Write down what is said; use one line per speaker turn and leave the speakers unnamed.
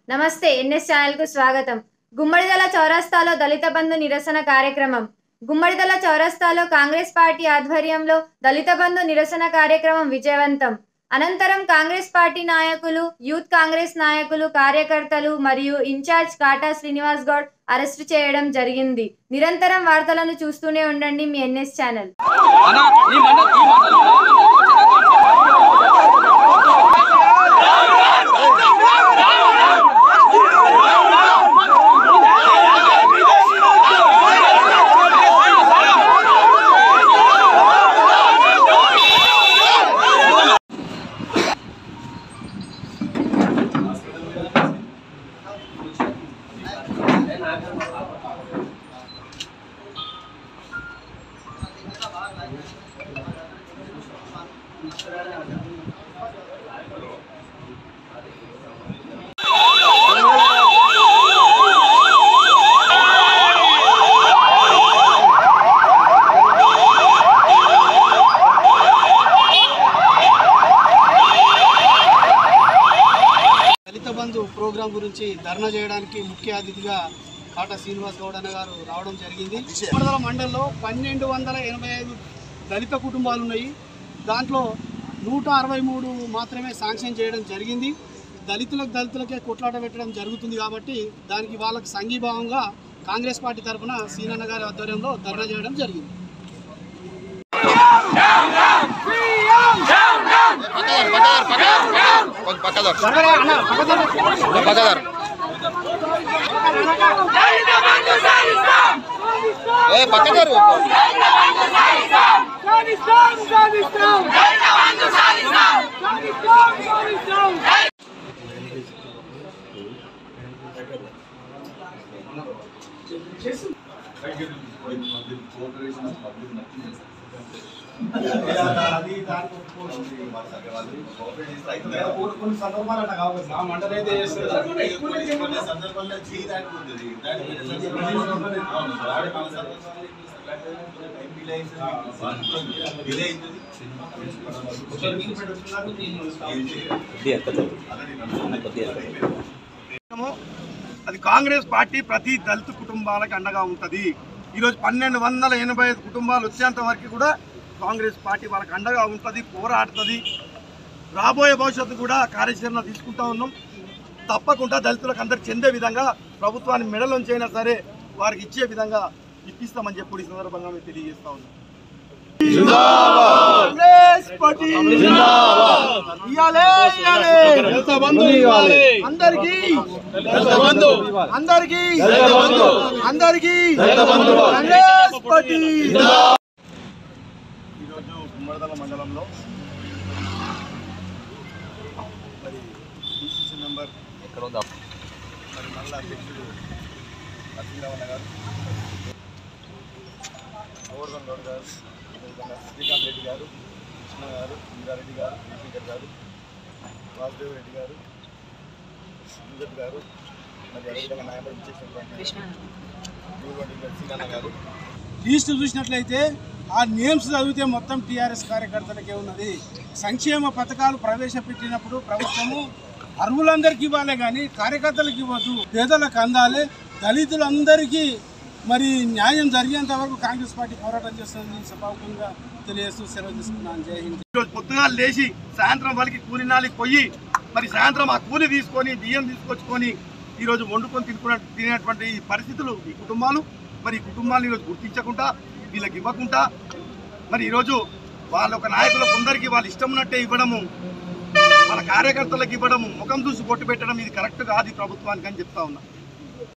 నమస్తే NS channel కు స్వాగతం గుమ్మడిదల చౌరస్తాలో దళిత బంధు నిరసన కార్యక్రమం గుమ్మడిదల చౌరస్తాలో కాంగ్రెస్ పార్టీ ఆధ్వర్యంలో దళిత బంధు నిరసన కార్యక్రమం విజయవంతం అనంతరం కాంగ్రెస్ పార్టీ నాయకులు యూత్ కాంగ్రెస్ నాయకులు కార్యకర్తలు మరియు ఇన్ఛార్జ్ కాటా శ్రీనివాస్ గౌడ్ అరెస్టు చేయడం జరిగింది నిరంతరం వార్తలను చూస్తూనే ఉండండి మీ ఎన్ఎస్ ఛానల్
అన్నా ఈ మండల ఈ మండల
దళిత బంధు ప్రోగ్రాం గురించి ధర్నా చేయడానికి ముఖ్య అతిథిగా కాటా శ్రీనివాస్ గౌడ్ అన్న గారు రావడం జరిగింది మండల మండలంలో పన్నెండు వందల ఎనభై ఐదు దళిత కుటుంబాలు ఉన్నాయి దాంట్లో నూట అరవై మూడు మాత్రమే శాంక్షన్ చేయడం జరిగింది దళితులకు దళితులకే కొట్లాట పెట్టడం జరుగుతుంది కాబట్టి దానికి వాళ్ళకి సంఘీభావంగా కాంగ్రెస్ పార్టీ తరఫున సీనన్న గారి ఆధ్వర్యంలో ధర్నా చేయడం జరిగింది
కొన్ని సందర్భాలు అట్లా కావచ్చు నా మండలి అయితే కొన్ని సందర్భాల్లో చేయి దాటుకుంటుంది
అది కాంగ్రెస్ పార్టీ ప్రతి దళిత కుటుంబాలకు అండగా ఉంటుంది ఈరోజు పన్నెండు వందల ఎనభై ఐదు కుటుంబాలు వచ్చేంత వరకు కూడా కాంగ్రెస్ పార్టీ వాళ్ళకి అండగా ఉంటుంది పోరాడుతుంది రాబోయే భవిష్యత్తు కూడా కార్యాచరణ తీసుకుంటా ఉన్నాం తప్పకుండా దళితులకు అందరికి చెందే విధంగా ప్రభుత్వాన్ని మెడలోంచి అయినా సరే వారికి ఇచ్చే విధంగా ఇప్పిస్తామని చెప్పి కూడా ఈ సందర్భంగా మేము తెలియజేస్తా ఉన్నాం కాంగ్రెస్ పార్టీ ఇయ్యాలే, ఇయ్యాలే. అందరికీ అందరికీ అందరికీ కాంగ్రెస్ పార్టీ ఈరోజు గుమ్మడిదల మండలంలో మరి పిసిసి మెంబర్ మరి మండల అధ్యక్షుడు లక్ష్మీరామన్న గారు గోవర్ధన్ గౌడ్ గారు అదేవిధంగా శ్రీకాంత్ రెడ్డి గారు కృష్ణ గారు ఇంద్రారెడ్డి గారు జయశంకర్ గారు వాసుదేవ్ రెడ్డి గారు సుజత్ గారు మరి అదేవిధంగా నాయకులు ఇచ్చేసినటువంటి సీనన్న గారు
లిస్ట్ చూసినట్లయితే ఆ నేమ్స్ చదివితే మొత్తం టీఆర్ఎస్ కార్యకర్తలకే ఉన్నది సంక్షేమ పథకాలు ప్రవేశపెట్టినప్పుడు ప్రభుత్వము అర్హులందరికీ ఇవ్వాలి కానీ కార్యకర్తలకు ఇవ్వద్దు పేదలకు అందాలి దళితులందరికీ మరి న్యాయం జరిగేంత వరకు కాంగ్రెస్ పార్టీ పోరాటం చేస్తుందని సభాముఖంగా తెలియజేస్తూ సెలవు తీసుకున్నాను జై హింద్
ఈరోజు పొద్దుగా లేచి సాయంత్రం వాళ్ళకి కూలి నాలికి పోయి మరి సాయంత్రం ఆ కూలి తీసుకొని బియ్యం తీసుకొచ్చుకొని ఈరోజు వండుకొని తినుకున్న తినేటువంటి ఈ పరిస్థితులు ఈ కుటుంబాలు మరి ఈ కుటుంబాలను ఈరోజు గుర్తించకుండా వీళ్ళకి ఇవ్వకుండా మరి ఈరోజు వాళ్ళ ఒక నాయకులకు కొందరికి వాళ్ళు ఇష్టం ఉన్నట్టే ఇవ్వడము మన కార్యకర్తలకు ఇవ్వడము ముఖం చూసి కొట్టు పెట్టడం ఇది కరెక్ట్ కాదు ఈ ప్రభుత్వానికి అని చెప్తా ఉన్నా